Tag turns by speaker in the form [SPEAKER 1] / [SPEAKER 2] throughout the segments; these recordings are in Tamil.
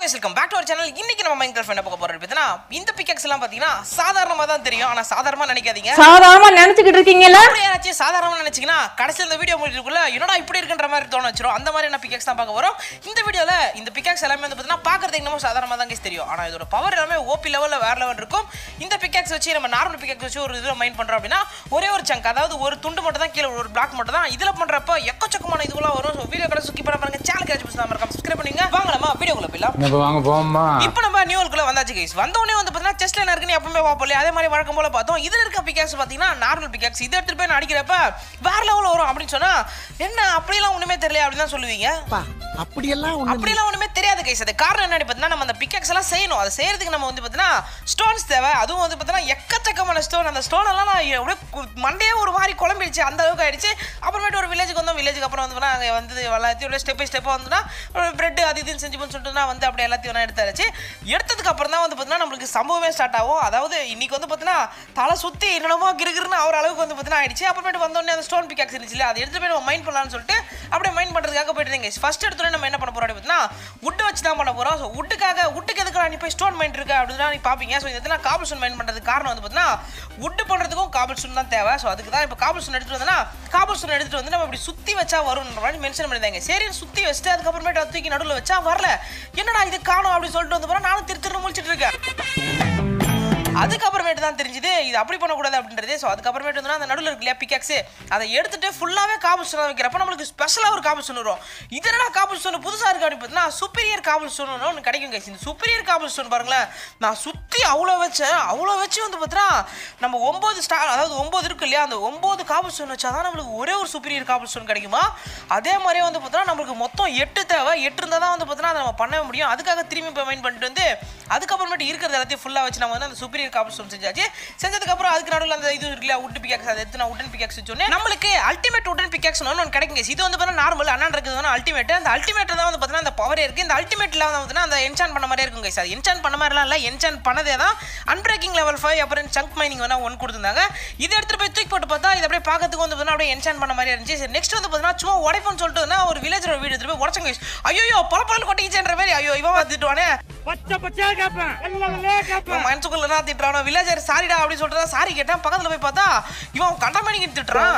[SPEAKER 1] Welcome back to our channel இன்னைக்கு நம்ம மைண்ட் கிராஃப்ட் என்ன பார்க்க போறோம் பார்த்தீங்கன்னா இந்த பிக்கெக்ஸ் எல்லாம் பார்த்தீங்கன்னா சாதாரணமாக தான் தெரியும் ஆனால் சாதாரணமா நினைக்காதீங்க
[SPEAKER 2] சாதாரணமா நினைச்சுக்கிட்டு இருக்கீங்களா
[SPEAKER 1] அப்படி யாராச்சும் சாதாரணமா நினைச்சீங்கன்னா கடைசியில் இந்த வீடியோ முடிக்கிறதுக்குள்ள என்னடா இப்படி இருக்குன்ற மாதிரி தோண வச்சிரும் அந்த மாதிரி என்ன பிக்கெக்ஸ் தான் பார்க்க போறோம் இந்த வீடியோல இந்த பிக்கெக்ஸ் எல்லாமே வந்து பார்த்தீங்கன்னா பார்க்கறதுக்கு நம்ம சாதாரணமாக தான் guys தெரியும் ஆனால் இதோட பவர் எல்லாமே ஓபி லெவலில் வேற லெவல் இருக்கும் இந்த பிக்கெக்ஸ் வச்சு நம்ம நார்மல் பிக்கெக்ஸ் வச்சு ஒரு இதில் மைண்ட் பண்றோம் அப்படின்னா ஒரே ஒரு சங்க் அதாவது ஒரு துண்டு மட்டும் தான் கீழே ஒரு பிளாக் மட்டும் தான் இதில் பண்றப்ப எக்கச்சக்கமான இதுவெல்லாம் வரும் ஸோ வீடியோ கடை சுக்கி பண்ண பாருங்க சேனல் கேட்ச் பண்ணி மறக்காம சப்ஸ்கிரைப் பண்ணுங்க வாங்கலாமா வீடியோக்குள்ள போயிடலாம்
[SPEAKER 3] இப்போ வாங்க போமா
[SPEAKER 1] இப்போ நம்ம நியூயோர்க்குள்ள வந்தாச்சு கைஸ் வந்தோடனே வந்து பார்த்தீங்கன்னா செஸ்ட்ல என்ன இருக்குன்னு எப்பவுமே பார்ப்போம் இல்லையா? அதே மாதிரி வழக்கம் போல பார்த்தோம் இதுல இருக்க பிகாக்ஸ் பார்த்தீங்கன்னா நார்மல் பிகாக்ஸ் இதை எடுத்துட்டு போய் நான் அடிக்கிறப்ப வேற லெவலில் வரும் அப்படின்னு சொன்னா என்ன அப்படியெல்லாம் ஒண்ணுமே தெரியல அப்படின்னு தான் சொல்லுவீங்க
[SPEAKER 4] அப்படியெல்லாம் ஒண்ணு
[SPEAKER 1] அப்படிலாம் ஒண்ணுமே தெரியாது கைஸ் அது காரணம் என்னன்னு பார்த்தீங்கன்னா நம்ம அந்த பிக்காக்ஸ் எல்லாம் செய்யணும் அதை செய்யறதுக்கு நம்ம வந்து பார்த்தீங்கன்னா ஸ்டோன்ஸ் தேவை அதுவும் வந்து பார்த்தீங்கன்னா எக்கச்சக்கமான ஸ்டோன் அந்த ஸ்டோன் எல்லாம் நான் அப்படியே கு- மண்டையே ஒரு மாதிரி குழம்பிடுச்சு அந்த அளவுக்கு ஆயிடுச்சு அப்புறமேட்டு ஒரு வில்லேஜுக்கு வந்தோம் வில்லேஜுக்கு அப்புறம் வந்து அங்கே வந்து எல்லாத்தையும் ஸ்டெப் பை ஸ்டெப்பாக வந்துன்னா பிரெட் அது இதுன்னு செஞ்சு சொல்லிட்டு நான் வந்து அப்படியே எல்லாத்தையும் நான் எடுத்தாச்சு எடுத்ததுக்கு அப்புறம் தான் வந்து பார்த்தீங்கன்னா நம்மளுக்கு சம்பவமே ஸ்டார்ட் ஆகும் அதாவது இன்னைக்கு வந்து பார்த்தீங்கன்னா தலை சுற்றி என்னென்னமோ கிருகிருன்னு அவர் அளவுக்கு வந்து பார்த்தீங்கன்னா ஆயிடுச்சு அப்புறமேட்டு வந்தோடனே அந்த ஸ்டோன் பிக்காக்ஸ் இருந்துச்சு இல்லையா அதை எடுத்து போய் நம்ம மைண்ட் பண்ணலாம்னு சொல்லிட்டு அப்படியே மைண்ட் பண்ணுறதுக்காக போயிட்டு இருந்தீங்க ஃபர்ஸ்ட் எடுத்தோடனே நம்ம என்ன பண்ண போறோம் அப்படின்னா வுட் வச்சு தான் பண்ண போறோம் ஸோ வுட்டுக்காக வுட்டுக்கு எதுக்கு நீ போய் ஸ்டோன் மைண்ட் இருக்கு அப்படின்னு நீ பார்ப்பீங்க ஸோ இதுல காபிள் ஸ்டோன் மைண்ட் பண்ணுறதுக்கு காரணம் வந்து பார்த்தீங்கன்னா வுட் பண்ணுறதுக்கும் காபிள் ஸ்டோன் தான் தேவை ஸோ அதுக்கு தான் இப்போ காபிள் ஸ்டோன் எடுத்துட்டு வந்தா காபிள் ஸ்டோன் எடுத்துட்டு வந்து நம்ம இப்படி சுற்றி வச்சா வரும்ன்ற மாதிரி மென்ஷன் பண்ணியிருந்தாங்க சரி சுற்றி வச்சுட்டு அதுக்கப்புறமேட்டு அதை தூக்கி நடுவில் வச்சா வரல என்னடா இது காணும் அப்படின்னு சொல்லிட்டு வந்து போறேன் நானும் திரு திரு முழிச்சிட்டு இருக்கேன் அதுக்கப்புறமேட்டு தான் தெரிஞ்சுது இது அப்படி பண்ணக்கூடாது அப்படின்றது ஸோ அதுக்கப்புறமேட்டு வந்து அந்த நடுவில் இருக்கு இல்லையா பிக்காக்ஸ் அதை எடுத்துட்டு ஃபுல்லாகவே காபல் ஸ்டோன் வைக்கிறப்ப நம்மளுக்கு ஸ்பெஷலாக ஒரு காபல் ஸ்டோன் வரும் இது என்னடா காபல் ஸ்டோன் புதுசாக இருக்கு அப்படின்னு பார்த்தீங்கன்னா சுப்பீரியர் காபல் ஸ்டோன் ஒன்று கிடைக்கும் guys. இந்த சுப்பீரியர் காபல் ஸ்டோன் பாருங்களேன் நான் சுற்றி அவ்வளோ வச்சேன் அவ்வளோ வச்சு வந்து பார்த்தீங்கன்னா நம்ம ஒம்பது ஸ்டார் அதாவது ஒம்பது இருக்கு இல்லையா அந்த ஒம்பது காபல் ஸ்டோன் வச்சா தான் நம்மளுக்கு ஒரே ஒரு சுப்பீரியர் காபல் ஸ்டோன் கிடைக்குமா அதே மாதிரியே வந்து பார்த்தீங்கன்னா நம்மளுக்கு மொத்தம் எட்டு தேவை எட்டு இருந்தால் தான் வந்து பார்த்தீங்கன்னா அதை நம்ம பண்ண முடியும் அதுக்காக திரும்பி இப்போ மைண்ட் பண்ணிட்டு வந்து அதுக்கப்புறமேட்டு இருக்கிறது எல்லாத்தையும் ஃபுல்லாக வச்சு நம்ம வந்து அந்த சுப்பீரியர் காபல் ஸ்டோன் செஞ்சாச்சு செஞ்சதுக்கப்புறம் அதுக்கு நடுவில் அந்த இது இருக்கு இல்லையா உட் பிக்காக்ஸ் அதை எடுத்து நான் உடன் பிக்காக்ஸ் வச்சோன்னே நம்மளுக்கு அல்டிமேட் உடன் பிக்காக்ஸ் ஒன்று ஒன்று கிடைக்குங்க இது வந்து பார்த்தீங்கன்னா நார்மல் அண்ணன் இருக்குது அல்டிமேட் அந்த அல்டிமேட் தான் வந்து பார்த்தீங்கன்னா அந்த பவர் இருக்குது இந்த அல்டிமேட்டில் வந்து பார்த்தீங்கன்னா அந்த என்சான் பண்ண மாதிரி இருக்கும் guys. அது என்சான் பண்ண மாதிரிலாம் இல்லை என்சான் பண்ணதே தான் அன்பிரேக்கிங் லெவல் ஃபைவ் அப்புறம் சங்க் மைனிங் வேணா ஒன் கொடுத்துருந்தாங்க இதை எடுத்துட்டு போய் தூக்கி போட்டு பார்த்தா இது அப்படியே பார்க்கறதுக்கு வந்து பார்த்தீங்கன்னா அப்படியே என்சான் பண்ண மாதிரி இருந்துச்சு சரி நெக்ஸ்ட் வந்து பார்த்தீங்கன்னா சும்மா உடைப்போம்னு சொல்லிட்டு வந்து ஒரு வில்லேஜரோட வீடு எடுத்துட்டு போய் உடச்சங்க ஐயோ பல பல கொட்டிக்கிச்சேன்ற மாதிரி ஐயோ இவன் வந்துட்டுவானே
[SPEAKER 4] பச்சை பச்சையா கேப்பேன் வெள்ளை கேப்பேன்
[SPEAKER 1] இவன் மனசுக்குள்ள என்ன திட்டுறானோ வில்லேஜர் சாரிடா அப்படின்னு சொல்லிட்டு சாரி கேட்டேன் பக்கத்துல போய் பார்த்தா இவன் கண்டமணிக்கு திட்டுறான்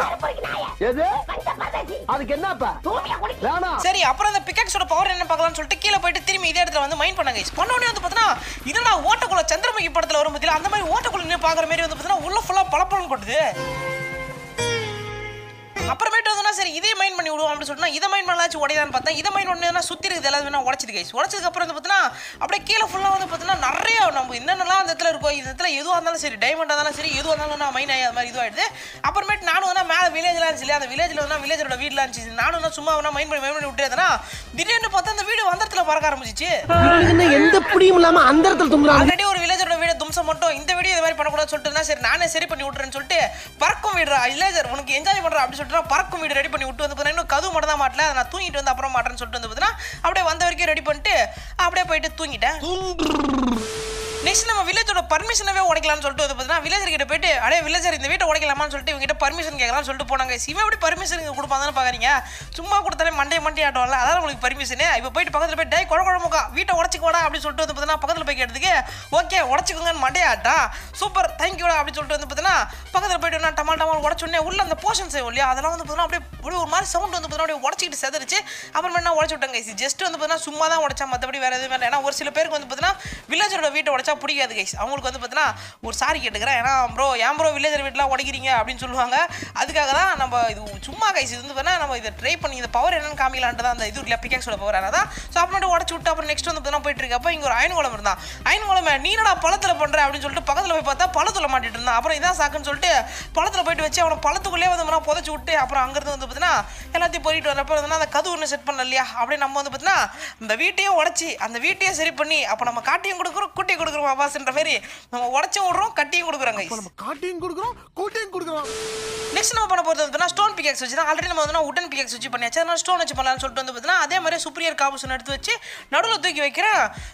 [SPEAKER 4] எது அதுக்கு என்னப்பா வேணாம்
[SPEAKER 1] சரி அப்புறம் அந்த பிக்காக்ஸோட பவர் என்ன பார்க்கலாம்னு சொல்லிட்டு கீழே போயிட்டு திரும்பி இதே இடத்துல வந்து மைண்ட் பண்ணாங்க பண்ண உடனே வந்து பார்த்தீங்கன்னா இதெல்லாம் ஓட்டக்குள்ள சந்திரமுகி படத்துல வரும் பத்தியில அந்த மாதிரி ஓட்டக்குள்ள நின்று பார்க்குற மாதிரி வந்து பார்த்தீங்கன்னா உள்ள ஃபுல்லாக பளபளன்னு கொட்டுது அப்புறமேட்டு வந்து சரி இதே மைண்ட் பண்ணி விடுவோம் அப்படின்னு சொல்லிட்டு நான் இதை மைண்ட் பண்ணலாச்சு உடையதான்னு பார்த்தா இதை மைண்ட் பண்ணா சுற்றி இருக்குது எல்லாமே வேணா உடச்சிது கைஸ் உடச்சதுக்கு அப்புறம் வந்து பார்த்தீங்கன்னா அப்படியே கீழே ஃபுல்லாக வந்து பார்த்தீங்கன்னா நிறைய நம்ம என்னென்னலாம் அந்த இடத்துல இருக்கோ இந்த இடத்துல எதுவாக இருந்தாலும் சரி டைமண்டாக இருந்தாலும் சரி எதுவாக இருந்தாலும் நான் மைண்ட் ஆகி அது மாதிரி இதுவாகிடுது அப்புறமேட்டு நானும் வந்து மேலே வில்லேஜ்லாம் இருந்துச்சு அந்த வில்லேஜில் வந்து வில்லேஜோட வீட்டில் இருந்துச்சு நானும் வந்து சும்மா வேணா மைண்ட் பண்ணி மைண்ட் பண்ணி விட்டுறதுனா திடீர்னு பார்த்தா அந்த வீடு வந்த இடத்துல பறக்க ஆரம்பிச்சிச்சு
[SPEAKER 4] என்ன எந்த புடியும் இல்லாம அந்த இடத்துல தும்புறாங்க
[SPEAKER 1] ஆல்ரெடி ஒரு வில்லேஜரோட வீடு தும்சம் மட்டும் இந்த வீடியோ இது மாதிரி பண்ணக்கூடாதுன்னு சொல்லிட்டு இருந்தா, சரி நானே சரி பண்ணி விட்டுறேன்னு சொல்லிட்டு பறக்கும் வீடுறா வில்லேஜர் உனக்கு என்ஜாய் பண்றா அப்படி சொல்லிட்டு நான் பறக்கும் வீடு ரெடி பண்ணி விட்டு வந்து பார்த்தீங்கன்னா இன்னும் கதவு மட்டும் தான் மாட்டல அதை நான் தூங்கிட்டு வந்து அப்புறம் மாட்டேன்னு சொல்லிட்டு வந்து பார்த்தீங்கன்னா அப்படியே வந்த வரைக்கும் ரெடி பண்ணிட்டு அப்படியே போயிட்டு தூங்கிட்டேன் நெக்ஸ்ட் நம்ம வில்லேஜோட பர்மிஷனவே உடைக்கலாம்னு சொல்லிட்டு வந்து பார்த்தீங்கன்னா வில்லேஜர் கிட்ட போயிட்டு அடே வில்லேஜர் இந்த வீட்டை உடைக்கலாமான்னு சொல்லிட்டு இவங்க கிட்ட பர்மிஷன் கேட்கலாம்னு சொல்லிட்டு போனாங்க இவன் எப்படி பர்மிஷன் இங்கே கொடுப்பாங்கன்னு பார்க்குறீங்க சும்மா கொடுத்தாலே மண்டே மண்டே ஆட்டோம்ல அதான் உங்களுக்கு பர்மிஷனு இப்போ போயிட்டு பக்கத்தில் போய் டே குழ குழம்புக்கா வீட்டை உடச்சிக்கோடா அப்படின்னு சொல்லிட்டு வந்து பார்த்தீங்கன்னா பக்கத்தில் போய் கேட்டதுக்கு ஓகே உடச்சிக்கோங்கன்னு மண்டே ஆட்டா சூப்பர் தேங்க்யூடா அப்படின்னு சொல்லிட்டு வந்து பார்த்தீங்கன்னா பக்கத்தில் போயிட்டு நான் டமால் டமால் உடச்சோடனே உள்ள அந்த போர்ஷன்ஸ் இல்லையா அதெல்லாம் வந்து பார்த்தீங்கன்னா அப்படியே அப்படியே ஒரு மாதிரி சவுண்ட் வந்து பார்த்தீங்கன்னா அப்படியே உடச்சிக்கிட்டு செதறிச்சு அப்புறமா என்ன உடச்சு விட்டாங்க கைஸ் ஜஸ்ட் வந்து பார்த்தீங்கன்னா சும்மா தான் உடச்சா மற்றபடி வேறு எதுவும் வேலை ஏன்னா ஒரு சில பேருக்கு வந்து பார்த்தீங்கன்னா வில்லேஜரோட வீட்டை உடச்சா பிடிக்காது கைஸ் அவங்களுக்கு வந்து பார்த்தீங்கன்னா ஒரு சாரி கேட்டுக்கிறேன் ஏன்னா ப்ரோ ஏன் ப்ரோ வில்லேஜர் வீட்டெலாம் உடைக்கிறீங்க அப்படின்னு சொல்லுவாங்க அதுக்காக தான் நம்ம இது சும்மா கைஸ் இது வந்து பார்த்தீங்கன்னா நம்ம இதை ட்ரை பண்ணி இந்த பவர் என்னன்னு காமிக்கலான்ட்டு தான் அந்த இது இல்லை பிக்காக்ஸோட பவர் அதான் ஸோ அப்புறமேட்டு உடச்சு விட்டு அப்புறம் நெக்ஸ்ட் வந்து பார்த்தீங்கன்னா போயிட்டு இருக்கப்போ இங்கே ஒரு அயன் குளம் இருந்தான் அயன் குளம் நீ என்னடா பழத்தில் பண்ணுற அப்படின்னு சொல்லிட்டு பக்கத்தில் போய் பார்த்தா பழத்துல மாட்டிட்டு இருந்தான் அப்புறம் இதான் சாக்குன்னு சொல்லிட்டு பழத்தில் போயிட்டு வச்சு அவனை பழத்துக்குள்ளே வந்து பார்த்தீங்கன்னா புதைச்சி விட்டு அப்புறம் அங்கேருந்து வந்து பார்த்தீங்கன்னா எல்லாத்தையும் போயிட்டு வரப்போ வந்து அந்த கது ஒன்று செட் பண்ணல இல்லையா அப்படியே நம்ம வந்து பார்த்தீங்கன்னா இந்த வீட்டையும் உடச்சி அந்த வீட்டையும் சரி பண்ணி அப்போ நம்ம காட்டியும் கொடுக்குறோம் குட்டியும் கொடுக்குறோம் அப்பாஸ்ன்ற மாதிரி நம்ம உடச்சும் விட்றோம் கட்டியும் கொடுக்குறோம் guys.
[SPEAKER 4] நம்ம காட்டையும் கொடுக்குறோம் கூட்டையும் கொடுக்குறோம்
[SPEAKER 1] நெக்ஸ்ட் நம்ம பண்ண போகிறது வந்து ஸ்டோன் பிகேக்ஸ் வச்சு தான் ஆல்ரெடி நம்ம வந்து உடன் பிகேக்ஸ் வச்சு பண்ணியாச்சு அதனால ஸ்டோன் வச்சு பண்ணலாம்னு சொல்லிட்டு வந்து பார்த்தீங்கன்னா அதே மாதிரி சுப்ரியர் காபூசன் எடுத்து வச்சு நடுவில் தூக்கி வைக்கிறேன்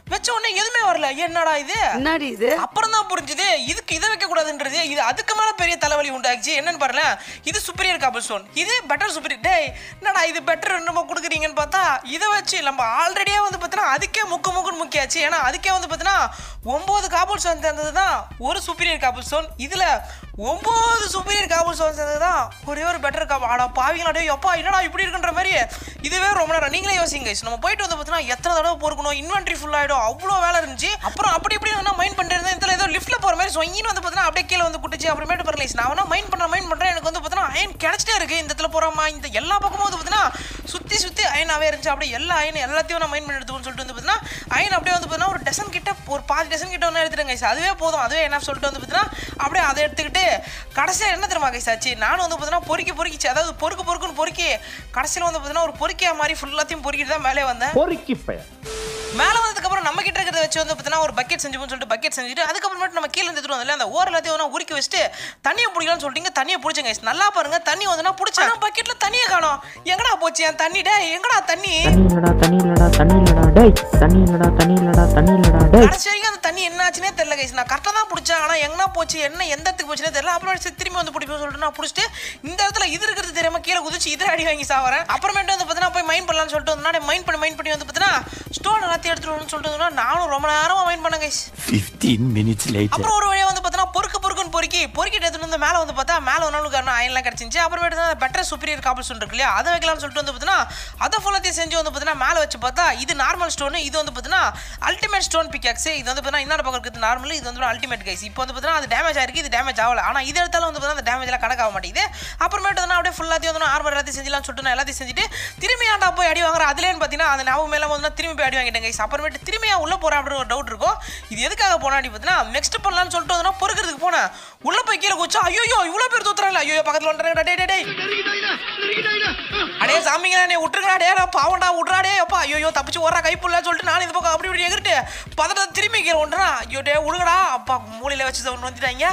[SPEAKER 1] வச்ச உடனே எதுவுமே வரல என்னடா இது
[SPEAKER 3] என்னடி இது
[SPEAKER 1] அப்புறம் தான் புரிஞ்சுது இதுக்கு இதை வைக்க கூடாதுன்றது இது அதுக்கு மேல பெரிய தலைவலி உண்டாச்சு என்னன்னு பாருல இது சுப்பீரியர் காபிள் ஸ்டோன் இது பெட்டர் சுப்பீரியர் டேய் என்னடா இது பெட்டர் என்னமோ கொடுக்குறீங்கன்னு பார்த்தா இதை வச்சு நம்ம ஆல்ரெடியே வந்து பார்த்தீங்கன்னா அதுக்கே முக்கு முக்குன்னு முக்கியாச்சு ஏன்னா அதுக்கே வந்து பார்த்தீங்கன்னா ஒன்பது காபிள் ஸ்டோன் சேர்ந்தது தான் ஒரு சுப்பீரியர் காபிள் ஸ்டோன் இதுல ஒன்பது சுப்பீரியர் காபிள் ஸ்டோன் சேர்ந்தது தான் ஒரே ஒரு பெட்டர் காபிள் ஆடா பாவிங்களா டேய் அப்பா என்னடா இப்படி இருக்குன்ற மாதிரி இதுவே ரொம்ப நேரம் நீங்களே யோசிங்க guys. நம்ம போயிட்டு வந்து பார்த்தீங்கன்னா எத்தனை தடவை பொறுக்கணும் இன்வென்ட்ரி ஃபுல் ஆயிடும் அவ்வளோ வேலை இருந்துச்சு அப்புறம் அப்படி இப்படி நான் மைண்ட் பண்ணிட்டு இருந்தேன் இதில் ஏதோ லிஃப்ட்ல போற மாதிரி சொங்கின்னு வந்து பார்த்தீங்கன்னா அப்படியே கீழே வந்து குட்டிச்சு அப்புறமேட்டு பரல நான் வேணா மைண்ட் பண்றேன் மைண்ட் பண்றேன் எனக்கு வந்து பார்த்தீங்கன்னா அயன் கிடைச்சிட்டே இருக்கு இந்த இடத்துல போறோமா இந்த எல்லா பக்கமும் வந்து பார்த்தீங்கன்னா சுத்தி சுத்தி அயனாவே இருந்துச்சு அப்படியே எல்லா அயன் எல்லாத்தையும் நான் மைண்ட் பண்ணி எடுத்துக்கணும்னு சொல்லிட்டு வந்து பார்த்தீங்கன்னா அயன் அப்படியே வந்து பார்த்தீங்கன்னா ஒரு டசன் கிட்ட ஒரு பாதி டசன் கிட்ட ஒன்று எடுத்துட்டேன் guys. அதுவே போதும் அதுவே என்ன சொல்லிட்டு வந்து பார்த்தீங்கன்னா அப்படியே அதை எடுத்துக்கிட்டு கடைசியில் என்ன தெரியுமா கைஸ் ஆச்சு நானும் வந்து பார்த்தீங்கன்னா பொறுக்கி பொறுக்கிச்சு அதாவது பொறுக்கு பொறுக்குன்னு பொறுக்கி கடைசியில் வந்து பார்த்தீங்கன்னா ஒரு பொறுக்கியா மாதிரி ஃபுல்லாத்தையும் பொறுக்கிட்டு தான் மேலே வந்தேன்
[SPEAKER 4] பொறுக்கி பெயர்
[SPEAKER 1] மேலே வந்ததுக்கப்புறம் நம்ம கிட்ட இருக்கிறத வச்சு வந்து பார்த்தீங்கன்னா ஒரு பக்கெட் செஞ்சுப்போம்னு சொல்லிட்டு பக்கெட் செஞ்சுட்டு அதுக்கப்புறமேட்டு நம்ம கீழே எடுத்துட்டு வந்தோம்ல அந்த ஓர் எல்லாத்தையும் வந்து உருக்கி வச்சுட்டு தண்ணியை பிடிக்கலாம்னு சொல்லிட்டு தண்ணியை பிடிச்சங்க நல்லா பாருங்க தண்ணி வந்துனா பிடிச்சா பக்கெட்ல தண்ணியை காணோம் எங்கடா போச்சு என் தண்ணி டே எங்கடா தண்ணி
[SPEAKER 5] தண்ணி இல்லடா தண்ணி இல்லடா தண்ணி இல்லடா டேய் தண்ணி இல்லடா தண்ணி இல்லடா தண்ணி இல்லடா டேய்
[SPEAKER 1] கடைசி வரைக்கும் அந்த தண்ணி என்ன ஆச்சுனே தெரியல கைஸ் நான் கரெக்டாக தான் பிடிச்சேன் ஆனால் எங்கன்னா போச்சு என்ன எந்த இடத்துக்கு போச்சுனே தெரியல அப்புறம் சரி திரும்பி வந்து பிடிப்போம் சொல்லிட்டு நான் பிடிச்சிட்டு இந்த இடத்துல இது இருக்கிறது தெரியாம கீழே குதிச்சு இதில் அடி வாங்கி சாவறேன் அப்புறமேட்டு வந்து பார்த்தீங்கன்னா போய் மைண்ட் பண்ணலாம்னு சொல்லிட்டு வந்து மைண்ட் பண்ணி மைண்ட் பண்ணி வந்து பார்த்தீங்கன்னா ஸ்டோன் எல்லாத்தையும் எடுத்துட்டு வரணும்னு சொல்லிட்டு வந்தோம்னா நானும் ரொம்ப நேரமா மைண்ட் பண்ணேன் கைஸ்
[SPEAKER 6] 15 minutes later.
[SPEAKER 1] அப்புறம் ஒரு வழியா வந்து பார்த்தீங்கன்னா பொறுக்கு பொறுக்குன்னு பொறுக்கி பொறுக்கிட்டு எடுத்துட்டு வந்து மேலே வந்து பார்த்தா மேலே ஒரு நாளுக்கு காரணம் அயன்லாம் கிடச்சிச்சு அப்புறமேட்டு தான் பெட்டர் சுப்பீரியர் காப்பிள் ஸ்டோன் இருக்கு இல்லையா அதை வைக்கலாம்னு சொல்லிட்டு வந்து பார்த்தீங்கன்னா அதை ஃபுல்லாத்தையும் செஞ்சு வந்து பார்த்தீங்கன்னா மேலே வச்சு பார்த்தா இது நார்மல் ஸ்டோன் இது வந்து பார்த்தீங்கன்னா அல்டிமேட் ஸ்டோன் பிக்காக்ஸ் இது வந்து பார்த்தீங்கன்னா இன்னொரு பக்கம் இருக்கிறது நார்மல் இது வந்து அல்டிமேட் கைஸ் இப்போ வந்து பார்த்தீங்கன்னா அது டேமேஜ் ஆயிருக்கு இது டேமேஜ் ஆகல ஆனால் இது எடுத்தாலும் வந்து பார்த்தீங்கன்னா அந்த டேமேஜ் எல்லாம் கணக்காக மாட்டேங்குது அப்புறமேட்டு வந்து அப்படியே ஃபுல்லாத்தையும் வந்து ஆர்மர் எல்லாத்தையும் செஞ்சலாம் சொல்லிட்டு நான் எல்லாத்தையும் செஞ்சுட்டு திரும்பி ஆண்டா போய் அடி வாங்குற அதுலேன்னு பார்த்தீங்கன்னா அந்த ஞாபகம் எல்லாம் வந்து திரும்பி போய் அடி வாங்கிட்டேன் கைஸ் அப்புறமேட்டு திரும்பியா உள்ள போறேன் அப்படின்னு ஒரு டவுட் இருக்கும் இது எதுக்காக போனா அப்படி பார்த்தீங்கன்னா நெக்ஸ்ட் பண்ணலாம்னு சொல்லிட்டு வந்து பொறுக்கிறதுக்கு போனேன் உள்ள போய் கீழே குச்சா ஐயோ இவ்வளோ பேர் தூத்துறாங்க ஐயோ பக்கத்தில் வந்துடுறேன் டே டே டே அடே சாமிங்களா நீ விட்டுருங்கடா டே நான் பாவண்டா விட்றாடே அப்பா ஐயோ தப்பிச்சு ஓடுறா கைப்புள்ள சொல்லிட்டு நான் இந்த பக்கம் அப்படி இப்படி எகிரிட்டு பதட்ட திரும்பி கீழே ஒன்றா ஐயோ டே விடுங்கடா அப்பா மூலையில வச்சு ஒன்று வந்துட்டாங்க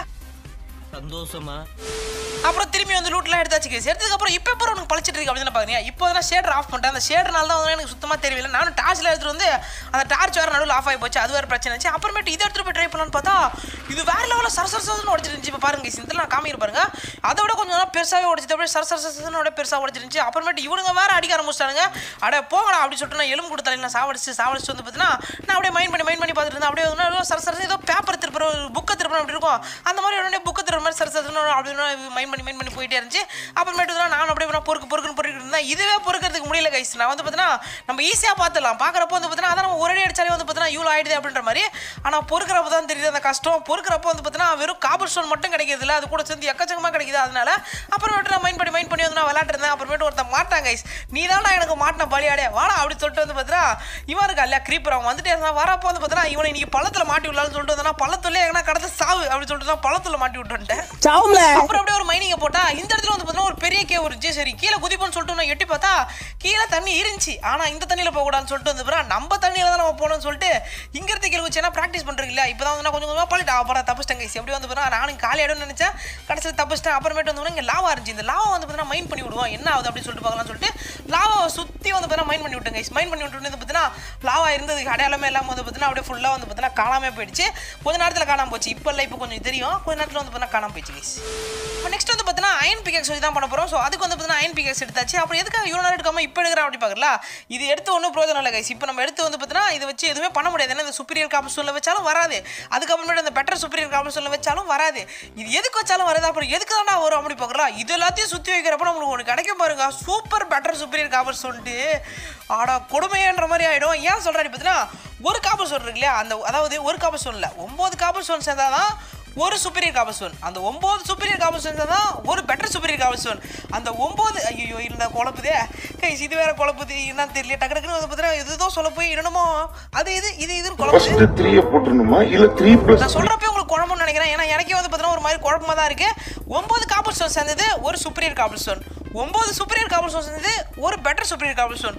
[SPEAKER 6] சந்தோஷமா
[SPEAKER 1] அப்புறம் திரும்பி வந்து லூட்லாம் எடுத்தாச்சு கேஸ் எடுத்ததுக்கு அப்புறம் இப்போ இப்போ உனக்கு பழிச்சிட்டு இருக்கு அப்படின்னு பாருங்க இப்போ தான் ஷேடர் ஆஃப் பண்ணிட்டேன் அந்த ஷேடர்னால தான் வந்து எனக்கு சுத்தமாக தெரியல நானும் டார்ச்சில் எடுத்துட்டு வந்து அந்த டார்ச் வேறு நடுவில் ஆஃப் ஆகி போச்சு அது வேறு பிரச்சனை இருந்துச்சு அப்புறமேட்டு இதை எடுத்துட்டு போய் ட்ரை பண்ணலான்னு பார்த்தா இது வேற லெவலில் சர சர சரன்னு உடச்சிருந்துச்சு இப்போ பாருங்க guys, இந்த நான் காமிக்கிற பாருங்க அதை விட கொஞ்சம் நேரம் பெருசாகவே உடச்சிட்டு அப்படியே சர சர சரன்னு அப்படியே பெருசாக உடச்சிருந்துச்சு அப்புறமேட்டு இவனுங்க வேற அடிக்க ஆரம்பிச்சிட்டானுங்க அட போங்கடா அப்படி சொல்லிட்டு நான் எலும்பு கொடுத்தாங்க நான் சாவடிச்சு சாவடிச்சு வந்து பார்த்தீங்கன்னா நான் அப்படியே மைண்ட் பண்ணி மைண்ட் பண்ணி பார்த்துட்டு இருந்தேன் அப்படியே வந்து ஏதோ சர சர ஏதோ பேப்பர் திருப்புற புக்கை திருப்புற அப்படி இருக்கும் அந்த மாதிரி உடனே புக்கை திருப்புற மாதிரி சர சரன்னு அப்படின்னு மைண்ட் பண்ணி மைண்ட் பண்ணி போயிட்டே இருந்துச்சு அப்புறமேட்டு வந்து நான் அப்படியே நான் பொறுக்கு பொறுக்குன்னு பொறுக்கிட்டு இருந்தேன் இதுவே பொறுக்கிறதுக்கு முடியல கைஸ் நான் வந்து பார்த்தீங்கன்னா நம்ம ஈஸியாக பார்த்துலாம் பார்க்குறப்போ வந்து பார்த்தீங்கன்னா அதான் நம்ம ஒரே அடிச்சாலே வந்து பார்த்தீங்கன்னா இவ்வளோ ஆயிடுது அப்படின்ற மாதிரி ஆனால் பொறுக்கிறப்ப தான் தெரியுது அந்த கஷ்டம் பொறுக்கிறப்போ வந்து பார்த்தீங்கன்னா வெறும் காபல் ஸ்டோன் மட்டும் கிடைக்கிறது இல்ல அது கூட சேர்ந்து எக்கச்சக்கமாக கிடைக்குது அதனால அப்புறமேட்டு நான் மைண்ட் பண்ணி மைண்ட் பண்ணி வந்து நான் விளையாட்டுருந்தேன் அப்புறமேட்டு ஒருத்தன் மாட்டான் கைஸ் நீ தான் எனக்கு மாட்டின பலியாடே வாடா அப்படி சொல்லிட்டு வந்து பார்த்தீங்கன்னா இவன் இருக்கா இல்லையா creeper அவன் வந்துட்டே இருந்தான் வரப்போ வந்து பார்த்தீங்கன்னா இவனை இன்னைக்கு பள்ளத்தில் மாட்டி விடலாம்னு சொல்லிட்டு வந்தா பள்ளத்துல எங்கன்னா கடத்த சாவு அப்படி சொல்லிட்டு தான் பள்ளத்தில் மாட்டி விட்டு வந்துட்டேன்
[SPEAKER 4] சாவும்ல
[SPEAKER 1] அப்புறம் அப்படியே ஒரு மைனிங்க போட்டா இந்த இடத்துல வந்து பார்த்தீங்கன்னா ஒரு பெரிய கே இருந்துச்சு சரி கீழே குதிப்போம்னு சொல்லிட்டு நான் எட்டி பார்த்தா கீழே தண்ணி இருந்துச்சு ஆனா இந்த தண்ணியில போக கூடாதுன்னு சொல்லிட்டு வந்து பிறகு நம்ம தண்ணியில தான் நம்ம போகணும்னு சொல்லிட்டு இங்க இருந்து கீழே குச்சி ஏன்னா ப்ராக்டிஸ் பண்றீங்க இல்லையா இப்போ தான் வந்து நான் கொஞ்சம் கொஞ்சமாக பழிட்டு அப்புறம் தப்பிச்சிட்டேன் கைஸ் எப்படி வந்து பாருங்க நானும் காலி ஆயிடும்னு நினைச்சேன் கடைசியில் தப்பிச்சிட்டேன் அப்புறமேட்டு வந்து இங்கே லாவா இருந்துச்சு இந்த லாவா வந்து பார்த்தீங்கன்னா மைண்ட் பண்ணி விடுவோம் என்ன ஆகுது அப்படின்னு சொல்லிட்டு பார்க்கலாம்னு சொல்லிட்டு லாவாவை சுற்றி வந்து பார்த்தீங்கன்னா மைண்ட் பண்ணி விட்டேன் கைஸ் மைண்ட் பண்ணி விட்டு வந்து பார்த்தீங்கன்னா லாவா இருந்ததுக்கு அடையாளமே இல்லாமல் வந்து பார்த்தீங்கன்னா அப்படியே ஃபுல்லாக வந்து பார்த்தீங்கன்னா காணாமே போயிடுச்சு கொஞ்ச நேரத்தில் காணாம போச்சு இப்போ இல்லை இப்போ கொஞ்சம் தெரியும் கொஞ்ச நேரத்தில் வந்து பார்த்தீங்கன்னா காணாம போயிடுச்சு கைஸ் இப்போ நெக்ஸ்ட் வந்து பார்த்தீங்கன்னா அயன் பிகேக்ஸ் வச்சு தான் பண்ண போகிறோம் ஸோ அதுக்கு வந்து பார்த்தீங்கன்னா அயன் பிகேக்ஸ் எடுத்தாச்சு அப்புறம் எதுக்காக இவ்வளோ நேரம் எடுக்காம இப்போ எடுக்கிறேன் அப்படி பார்க்கல இது எடுத்து ஒன்றும் பிரயோஜனம் இல்லை கைஸ் இப்போ நம்ம எடுத்து வந்து பார்த்தீங்கன்னா இதை வச்சு எதுவுமே பண்ண முடியாது ஏன்னா இந்த சுப்பீரியர் காம்பஸில் வச்சாலும் வராது அதுக்கப்புறமேட்டு அந்த பெட்டர் சுப்பீரியர் காம்பஸில் வச்சாலும் வராது இது எதுக்கு வச்சாலும் வராது அப்புறம் எதுக்கு தான்டா வரும் அப்படி பார்க்கலாம் இது எல்லாத்தையும் சுற்றி வைக்கிறப்ப நம்மளுக்கு ஒன்று கிடைக்கும் பாருங்க சூப்பர் பெட்டர் சுப்பீரியர் காம்பஸ் சொல்லிட்டு ஆடா கொடுமைன்ற மாதிரி ஆகிடும் ஏன் சொல்கிறாரு பார்த்தீங்கன்னா ஒரு காப்பர் ஸ்டோன் இருக்கு இல்லையா அந்த அதாவது ஒரு காப்பர் ஸ்டோன் இல்லை ஒம்பது காப்பர் ஸ்டோன் சேர்ந்தால் தான் ஒரு சுப்பீரியர் காப்பர் ஸ்டோன் அந்த ஒம்பது சுப்பீரியர் காப்பர் ஸ்டோன் சேர்ந்தால் தான் ஒரு பெட்டர் சுப்பீரியர் காப்பர் ஸ்டோன் அந்த ஒம்பது ஐயோ இந்த குழப்புதே கைஸ் இது வேற குழப்புது என்னன்னு தெரியல டக்கு டக்குன்னு வந்து பார்த்தீங்கன்னா இதுதான் சொல்ல போய் என்னமோ அது இது இது இதுன்னு குழப்புது
[SPEAKER 7] ஃபர்ஸ்ட் த்ரீயை போட்டுருணுமா இல்ல த்ரீ பிளஸ்
[SPEAKER 1] நான் சொல்றப்ப உங்களுக்கு குழம்புன்னு நினைக்கிறேன் ஏன்னா எனக்கே வந்து பார்த்தீங்கன்னா ஒரு மாதிரி குழப்பமா தான் இருக்கு ஒன்பது காப்பர் ஸ்டோன் சேர்ந்தது ஒரு சுப்பீரியர் காப்பர் ஸ்டோன் ஒன்பது சுப்பீரியர் காப்பர் ஸ்டோன் சேர்ந்தது ஒரு பெட்டர் சுப்பீரியர் காப்பர் ஸ்டோன்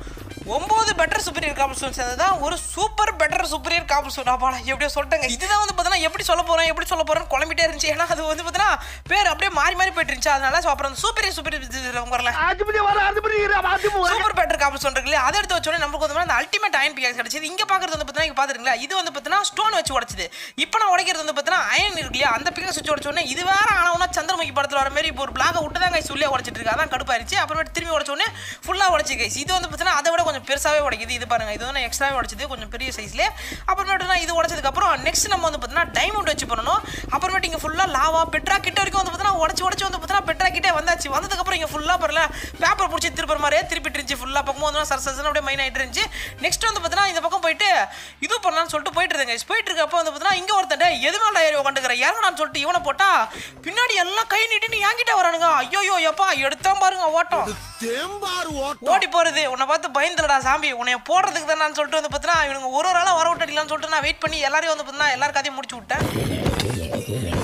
[SPEAKER 1] ஒன்பது பெட்டர் சுப்பீரியர் காபிள் ஸ்டோன் சேர்ந்தது தான் ஒரு super better superior cobble stone அப்பாடா எப்படியோ சொல்லிட்டேங்க இதுதான் வந்து பார்த்தீங்கன்னா எப்படி சொல்ல போறேன் எப்படி சொல்ல போறேன்னு குழம்பிட்டே இருந்துச்சு ஏன்னா அது வந்து பார்த்தீங்கன்னா பேர் அப்படியே மாறி மாறி போயிட்டு இருந்துச்சு அதனால so அப்புறம் சூப்பர் சூப்பர் வரல
[SPEAKER 4] ஆஜிபதி வர ஆஜிபதி ஆஜிபதி
[SPEAKER 1] சூப்பர் பேட்டர் காப்பிள் சொல்றீங்களே அதை எடுத்து வச்சோடனே நமக்கு வந்து அந்த அல்டிமேட் அயன் பிகாக்ஸ் கிடைச்சது இங்க பாக்குறது வந்து பார்த்தீங்கன்னா இங்க பாத்துருங்களா இது வந்து பார்த்தீங்கன்னா ஸ்டோன் வச்சு உடைச்சது இப்போ நான் உடைக்கிறது வந்து பார்த்தீங்கன்னா அயன் இருக்கு இல்லையா அந்த பிகாக்ஸ் வச்சு உடச்ச உடனே இது வேற ஆனவனா சந்திரமுகி படத்துல வர மாதிரி இப்போ ஒரு பிளாக விட்டு தான் கைஸ் உள்ளே உடைச்சிட்டு இருக்கு அதான் கடுப்பாயிருச்சு அப்புறமேட்டு திரும்பி உடச்ச உடனே ஃபுல்லா உடைச்சு கைஸ் இது வந்து பார்த்தீங்கன்னா அதை விட கொஞ்சம் பெருசாவே உடைக்குது இது பாருங்க இது வந்து எக்ஸ்ட்ராவே உடைச்சது கொஞ்சம் பெரிய சைஸ்ல அப்புறமேட்டு நான் இது உடைச்சதுக்கு அப்புறம் நெக்ஸ்ட் நம்ம வந்து பார்த்தீங்கன்னா டைமண்ட் வச்சு பண்ணணும் அப்புறமேட்டு இங்க ஃபுல்லா லாவா பெட்ரா கிட்ட வரைக்கும் வந்து பார்த்தீங்கன்னா உடச்சு உடச்சு வந்து பார்த்தீங்கன்னா பெட்ரா கிட்டே வந்தாச்சு வந்ததுக்கு அப்புறம் இங்க ஃபுல்லா பரல பேப்பர் பிடிச்சி திருப்புற மாதிரியே திருப்பிட்டு இருந்துச்சு ஃபுல்லா பக்கமும் வந்து சர சரசன அப்படியே மைன் ஆயிட்டு இருந்துச்சு நெக்ஸ்ட் வந்து பார்த்தீங்கன்னா இந்த பக்கம் போயிட்டு இது பண்ணலாம்னு சொல்லிட்டு போயிட்டு இருந்தேங்க போயிட்டு இருக்கப்போ வந்து பார்த்தீங்கன்னா இங்க ஒருத்தன் "டேய், எது மேல ஏறி உட்காந்துக்கிற இறங்கடான்னு சொல்லிட்டு இவனை போட்டா பின்னாடி எல்லாம் கை நீட்டின்னு என்கிட்ட வரானுங்க ஐயோ எப்பா எடுத்தான் பாருங்க ஓட்டம்
[SPEAKER 4] தேம்பாரு ஓட்டம்
[SPEAKER 1] ஓடி போறது உன்னை பார்த்து பயந்துலடா சாமி உன்னை போடுறதுக்கு தான் நான் சொல்லிட்டு வந்து பார்த்தீங்கன்னா இவனுங்க ஒரு ஒரு ஆளா வர விட்டுடலாம்னு சொல்லிட்டு நான் வெயிட் பண்ணி எல்லாரையும் வந்து பார்த்தீங்கன்னா எல்லார் கதையும் முடிச்சு விட்டேன்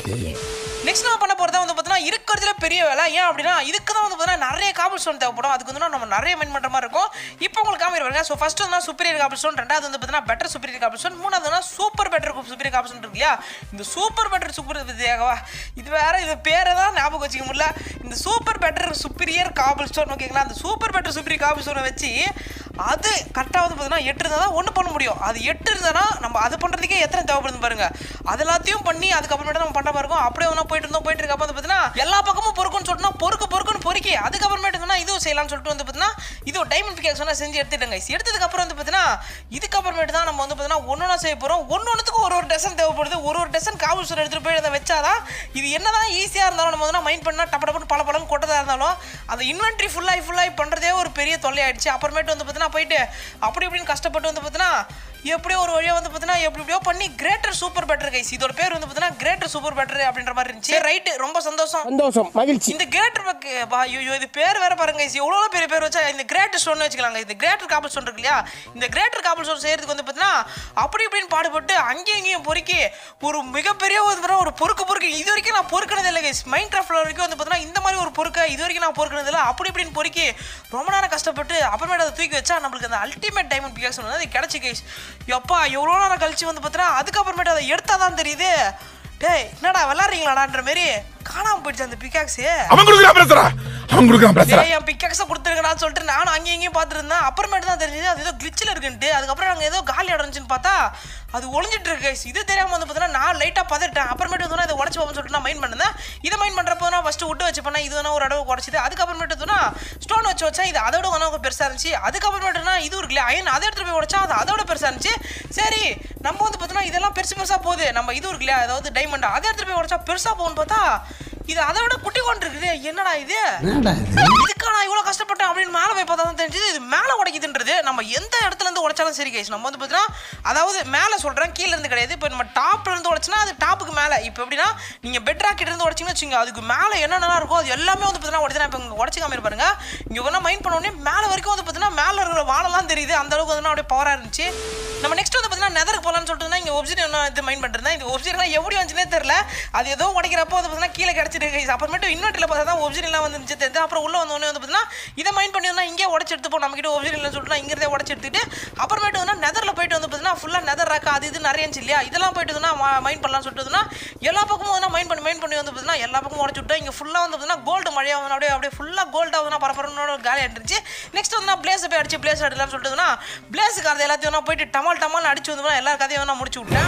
[SPEAKER 1] நெக்ஸ்ட் நான் பண்ண போறது வந்து பார்த்தீங்கன்னா இருக்கிறதுல பெரிய வேலை ஏன் அப்படின்னா இதுக்கு தான் வந்து பார்த்தீங்கன்னா நிறைய காபிள் ஸ்டோன் தேவைப்படும் அதுக்கு வந்து நம்ம நிறைய மைண்ட் பண்ணுற மாதிரி இருக்கும் இப்போ உங்களுக்கு காமிட்டு பாருங்க ஸோ ஃபர்ஸ்ட் வந்து சூப்பரியர் காபிள் ஸ்டோன் ரெண்டாவது வந்து பார்த்தீங்கன்னா பெட்டர் சூப்பரியர் காபிள் ஸ்டோன் மூணாவது வந்து super better superior cobble stone இருக்கு இல்லையா இந்த சூப்பர் பெட்டர் சூப்பர் வித்தியாகவா இது வேற இது பேரை தான் ஞாபகம் வச்சுக்க முடியல இந்த super better superior cobble stone ஓகேங்களா அந்த சூப்பர் பெட்டர் சுப்பீரியர் காபிள் ஸ்டோனை வச்சு அது கரெக்டாக வந்து பார்த்தீங்கன்னா எட்டு இருந்தால் தான் ஒன்று பண்ண முடியும் அது எட்டு இருந்ததுன்னா நம்ம அது பண்ணுறதுக்கே எத்தனை தேவைப்படுது பாருங்க அது எல்லாத்தையும் பண்ணி அதுக்கப்புறமேட்டு நம்ம பண்ண பாருங்க அப்படியே ஒன்றா போயிட்டு இருந்தோம் போயிட்டு இருக்கப்போ வந்து பார்த்தீங்கன்னா எல்லா பக்கமும் பொறுக்குன்னு சொல்லிட்டு பொறுக்கு பொறுக்குன்னு பொறுக்கி அதுக்கப்புறமேட்டு வந்து இதுவும் செய்யலாம்னு சொல்லிட்டு வந்து பார்த்தீங்கன்னா இது டைமண்ட் பிகேக் சொன்னால் செஞ்சு எடுத்துட்டேங்க எடுத்ததுக்கு அப்புறம் வந்து பார்த்தீங்கன்னா இதுக்கப்புறமேட்டு தான் நம்ம வந்து பார்த்தீங்கன்னா ஒன்று ஒன்றா செய்ய போகிறோம் ஒன்று ஒன்றுத்துக்கும் ஒரு ஒரு டசன் தேவைப்படுது ஒரு ஒரு டசன் காவல் சொல்லி எடுத்துகிட்டு போய் அதை வச்சாதான் இது என்னதான் ஈஸியாக இருந்தாலும் நம்ம வந்து மைண்ட் பண்ணால் டப்ப டப்புன்னு பல பழம் கொட்டதாக இருந்தாலும் அந்த இன்வென்ட்ரி ஃபுல்லாகி ஃபுல்லாகி பண்ணுறதே ஒரு பெரிய தொல்லை ஆயிடுச்சு அப்புறமேட்டு வந்து பார்த்தீங்கன்னா போயிட்டு அப்படி இப்படின்னு கஷ்டப்பட்டு வந்து பார்த்தீங்கன்னா எப்படியோ ஒரு வழியாக வந்து பார்த்தீங்கன்னா எப்படி எப்படியோ பண்ணி கிரேட்டர் சூப்பர் பெட்டர் கைஸ் இதோட பேர் வந்து பார்த்தீங்கன்னா கிரேட்டர் சூப்பர் பெட்டர் அப்படின்ற மாதிரி இருந்துச்சு ரைட்டு ரொம்ப சந்தோஷம்
[SPEAKER 4] சந்தோஷம் மகிழ்ச்சி
[SPEAKER 1] இந்த கிரேட்டர் ஐயோ இது பேர் வேற பாருங்க guys. எவ்வளோ பெரிய பேர் வச்சா இந்த கிரேட்டர் ஸ்டோன் வச்சுக்கலாங்க இந்த கிரேட்டர் காபிள் ஸ்டோன் இருக்கு இல்லையா இந்த கிரேட்டர் காபிள் ஸ்டோன் செய்யறதுக்கு வந்து பார்த்தீங்கன்னா அப்படி இப்படின்னு பாடுபட்டு அங்கேயும் இங்கேயும் பொறுக்கி ஒரு மிகப்பெரிய ஒரு தடவை ஒரு பொறுக்கு பொறுக்கு இது வரைக்கும் நான் பொறுக்கினது இல்லை கைஸ் மைண்ட் கிராஃப்ட்ல வரைக்கும் வந்து பார்த்தீங்கன்னா இந்த மாதிரி ஒரு பொறுக்க இது வரைக்கும் நான் பொறுக்கினது இல்லை அப்படி இப்படின்னு பொறுக்கி ரொம்ப நேரம் கஷ்டப்பட்டு அப்புறமேட்டு அதை தூக்கி வச்சா நம்மளுக்கு அந்த அல்டிமேட் டைமண்ட் பிகாஸ் வந்து அது கிடச்சி கைஸ் எப்பா எவ்வளோ நேரம் கழிச்சு வந்து பார்த்தீங்கன்னா அதுக்கப்புறமேட்டு அதை எடுத்தால் தான் தெரியுது டேய் என்னடா விளாட்றீங்களாடான்ற மாரி காணாம போயிடுச்சு அந்த பிகாக்ஸு
[SPEAKER 7] அவன் கொடுக்குறான் பிரச்சனை அவன் கொடுக்குறான் பிரச்சனை
[SPEAKER 1] டேய், என் பிக்கக்ஸை கொடுத்துருக்கடான்னு சொல்லிட்டு நானும் அங்கேயும் இங்கேயும் பார்த்துட்டு இருந்தேன் அப்புறமேட்டு தான் தெரிஞ்சது அது ஏதோ கிளிச்சில் இருக்குன்ட்டு அதுக்கப்புறம் நாங்கள் ஏதோ காலி அடைஞ்சுன்னு பார்த்தா அது ஒளிஞ்சிட்டு இருக்கு guys. இது தெரியாம வந்து பார்த்தீங்கன்னா நான் லைட்டாக பதட்டேன் அப்புறமேட்டு வந்து இதை உடச்சு போகணும்னு சொல்லிட்டு நான் மைண்ட் பண்ணேன் இதை மைண்ட் பண்ணுறப்போ நான் ஃபஸ்ட்டு விட்டு வச்சு பண்ணேன் இது வேணா ஒரு அளவு உடச்சிது அதுக்கப்புறமேட்டு வந்து ஸ்டோன் வச்சு வச்சா இது அதோட ஒன்றா பெருசாக இருந்துச்சு அதுக்கப்புறமேட்டுனா இது இருக்குல்ல அயன் அதை எடுத்துட்டு போய் உடச்சா அது அதோட பெருசாக இருந்துச்சு சரி நம்ம வந்து பார்த்தோன்னா இதெல்லாம் பெருசு பெருசாக போகுது நம்ம இது இருக்கு இல்லையா அதாவது டைமண்ட் அதை எடுத்துட்டு போய் உடச்சா பெருசாக போகும்னு பார்த்தா இது அதை விட குட்டி கொண்டு இருக்குது என்னடா இது இதுக்கு நான் இவ்வளோ கஷ்டப்பட்டேன் அப்படின்னு மேலே போய் பார்த்தா தான் தெரிஞ்சது இது மேலே உடைக்குதுன்றது நம்ம எந்த இடத்துல இருந்து உடைச்சாலும் சரி கைஸ் நம்ம வந்து பார்த்தீங்கன்னா அதாவது மேலே சொல்கிறேன் கீழே இருந்து கிடையாது இப்போ நம்ம டாப்ல இருந்து உடைச்சினா அது டாப்புக்கு மேலே இப்போ எப்படின்னா நீங்கள் பெட் ராக்கெட் இருந்து உடைச்சிங்கன்னு வச்சுங்க அதுக்கு மேலே என்னென்னலாம் இருக்கோ அது எல்லாமே வந்து பார்த்தீங்கன்னா உடச்சு இப்போ இங்கே உடச்சி காமி பாருங்க இங்கே ஒன்றா மைண்ட் பண்ண உடனே மேலே வரைக்கும் வந்து பார்த்தீங்கன்னா மேலே இருக்கிற வானெல்லாம் தெரியுது அந்த அளவுக்கு வந்து அப்படியே பவராக இருந்துச்சு நம்ம நெக்ஸ்ட் வந்து பார்த்தீங்கன்னா நெதருக்கு போகலான்னு சொல்லிட்டு இங்கே ஒப்சிடியன் இது மைண்ட் பண்ணிருந்தேன் இந்த ஒப்சிடியன் எப்படி வந்துச்சுனே தெரியல அது ஏதோ உடைக்கிறப்போ வந்து பார்த்தீங்கன்னா கீழே கிடச்சிட்டு guys. அப்புறமேட்டு இன்வெர்ட்டில் பார்த்தா தான் ஒப்சிடியன்லாம் வந்துருச்சு தெரிஞ்சு அப்புறம் உள்ள வந்தோடனே வந்து பார்த்தீங்கன்னா இதை மைண்ட் பண்ணி வந்தா இங்கே உடச்சி எடுத்துப்போம் நம்ம கிட்ட ஒப்சிடியன் சொல்லிட்டு நான் இங்கே உடச்சி எடுத்துட்டு அப்புறமேட்டு வந்து நெதரில் போயிட்டு வந்து பார்த்தீங்கன்னா ஃபுல்லாக நெதர் ராக்கா அது இது நிறைய இருந்துச்சு இல்லையா இதெல்லாம் போயிட்டு வந்து மைண்ட் பண்ணலாம்னு சொல்லிட்டு வந்து எல்லா பக்கமும் வந்து மைண்ட் பண்ணி மைண்ட் பண்ணி வந்து பார்த்தீங்கன்னா எல்லா பக்கமும் உடச்சு விட்டோம் இங்கே ஃபுல்லாக வந்து பார்த்தீங்கன்னா கோல்டு மழையாக வந்து அப்படியே அப்படியே ஃபுல்லாக கோல்டாக வந்து பரபரனோட காலி ஆயிடுச்சு நெக்ஸ்ட் வந்து நான் பிளேஸ் போய் அடிச்சு பிளேஸ் அடிக்கலாம்னு சொல்லிட்டு பிளேஸுக்கு அது எல்லாத்தையும் நான் போயிட்டு டமால் டமால் அடிச்சு வந்து எல்லா கதையும் நான் முடிச்சு விட்டேன்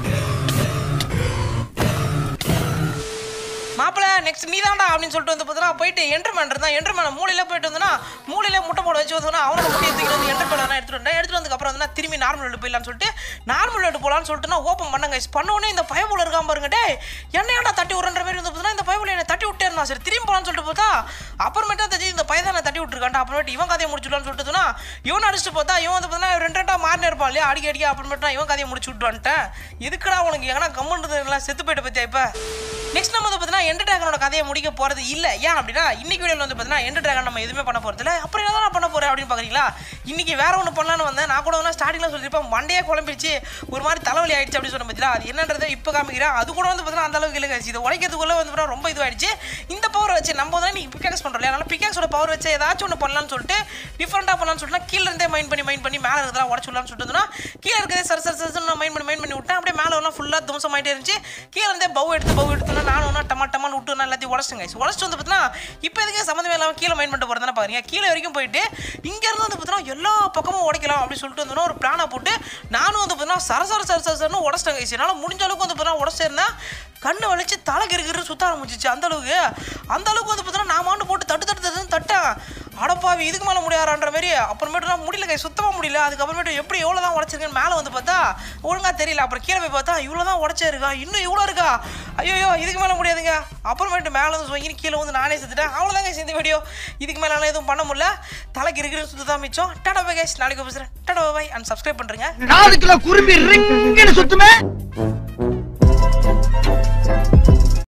[SPEAKER 1] மாப்பிள்ள நெக்ஸ்ட் நீ தான்டா அப்படின்னு சொல்லிட்டு வந்து பார்த்தா போயிட்டு என்டர்மேன் இருந்தான் என்டர்மேன் மூலையில போயிட்டு வந்தனா மூலையில முட்டை போட வச்சு வந்தோன்னா அவனோட முட்டையை தூக்கி வந்து என்டர்மேன் எடுத்துட்டு வந்தேன் எடுத்துட்டு வந்ததுக்கு அப்புறம் வந்து திரும்பி நார்மல் வீடு போயிடலாம்னு சொல்லிட்டு நார்மல் வீடு போகலான்னு சொல்லிட்டு நான் ஓப்பன் பண்ணாங்க பண்ண உடனே இந்த பயபுல இருக்காம பாருங்க டே என்ன ஏன்டா தட்டி விடுற மாதிரி வந்து பார்த்தா இந்த பயபுல என்னை தட்டி விட்டே இருந்தான் சரி திரும்பி போகலான்னு சொல்லிட்டு பார்த்தா அப்புறமேட்டா தெரிஞ்சு இந்த பையன் தட்டி விட்டுருக்கான்டா அப்புறமேட்டு இவன் கதையை முடிச்சுடலாம்னு சொல்லிட்டு சொன்னா, இவன் அடிச்சுட்டு பார்த்தா இவன் வந்து பார்த்தா ரெண்டு ரெண்டா மாறினே இருப்பான் இல்லையா அடிக்க அடிக்க அப்புறமேட்டு நான் இவன் கதையை முடிச்சு விட்டு வந்துட்டேன் எதுக்குடா உனக்கு எங்கன்னா கம்முன்றது எல்லாம் செத்து போயிட்ட பத்தியா இப்போ நெக்ஸ்ட் நம்ம வந்து பார்த்தீங்கன்னா எண்டு டிராகனோட கதையை முடிக்க போறது இல்ல ஏன் அப்படின்னா இன்னைக்கு வீடியோல வந்து பார்த்தீங்கன்னா எண்டு டிராகன் நம்ம எதுவுமே பண்ண போறது இல்ல அப்புறம் என்ன நான் பண்ண போறேன் அப்படின்னு பாக்குறீங்களா இன்னைக்கு வேற ஒன்று பண்ணலான்னு வந்தேன் நான் கூட வந்து ஸ்டார்டிங்ல சொல்லியிருப்பேன் மண்டையே குழம்பிடுச்சு ஒரு மாதிரி தலைவலி ஆயிடுச்சு அப்படின்னு சொன்ன பார்த்தீங்களா அது என்னன்றதை இப்போ காமிக்கிறேன் அது கூட வந்து பார்த்தீங்கன்னா அந்த அளவுக்கு இல்லை இது உடைக்கிறதுக்குள்ள வந்து பார்த்தீங்கன்னா ரொம்ப இதுவாயிடுச்சு இந்த பவர் வச்சு நம்ம தான் நீங்க பிக்காக்ஸ் பண்றோம் இல்லையா அதனால பிக்காக்ஸோட பவர் வச்சு ஏதாச்சும் ஒன்று பண்ணலாம்னு சொல்லிட்டு டிஃப்ரெண்டாக பண்ணலாம்னு சொல்லிட்டு கீழ இருந்தே மைண்ட் பண்ணி மைண்ட் பண்ணி மேலே இருக்கிறதெல்லாம் உடச்சு விடலாம்னு சொல்லிட்டு இருந்தோம்னா, கீழே இருக்கிறதே சர் சர் சர் நான் மைண்ட் பண்ணி மைண்ட் பண்ணி விட்டேன் அப்படியே மேலே எல்லாம் ஃபுல்லாக துவசம் ஆகிட்டே இருந்துச்சு கீழே இருந்தே பவு எடுத்து பவு எடுத்துனா நானும் ஒன்றா டமா டமான்னு விட்டு நான் எல்லாத்தையும் உடச்சிட்டேங்க உடச்சிட்டு வந்து பார்த்தீங்கன்னா இப்போ எதுக்கு சம்மந்தமே இல்லாமல் கீழே மைண்ட் பண்ணிட்டு போகிறதுனா பாருங்க கீழே வரைக்கும் போயிட்டு இங்கேருந்து வந்து பார்த்தீங்கன்னா எல்லா பக்கமும் உடைக்கலாம் அப்படின்னு சொல்லிட்டு வந்தோன்னா ஒரு பிளானை போட்டு நானும் வந்து பார்த்தீங்கன்னா சர சர சர சர சரன்னு உடச்சிட்டேங்க guys. என்னால் முடிஞ்ச அளவுக்கு வந்து பார்த்தீங்கன்னா உடச்சிருந்தேன் கண்ணு வலிச்சு தலை கிறுகிறு சுத்த ஆரம்பிச்சிச்சு அந்த அளவுக்கு அந்த அளவுக்கு வந்து பார்த்தீங்கன்னா நான் மாண்டு போட்டு தட்டு தட்டு தட்டுன்னு தட்டேன் அடப்பாவி இதுக்கு மேலே முடியாதான்ற மாதிரி அப்புறமேட்டு நான் முடியல கை சுத்தமாக முடியல அதுக்கப்புறமேட்டு எப்படி எவ்வளோ தான் உடச்சிருக்கேன்னு மேலே வந்து பார்த்தா ஒழுங்காக தெரியல அப்புறம் கீழே போய் பார்த்தா இவ்வளோ தான் உடச்சிருக்கா இன்னும் இவ்வளோ இருக்கா ஐயோ இதுக்கு மேலே முடியாதுங்க அப்புறமேட்டு மேலே வந்து சொங்கி கீழே வந்து நானே செத்துட்டேன் அவ்வளோதாங்க இந்த வீடியோ இதுக்கு மேலே எதுவும் பண்ண முடியல தலைக்கு இருக்கிற சுத்து தான் மிச்சம் டடா பை கைஸ் நாளைக்கு பேசுகிறேன் டடா பை அண்ட் சப்ஸ்கிரைப் பண்ணுறேங்க
[SPEAKER 4] நாளுக்குள்ள குரும்பி ரிங்குன்னு சுத்துமே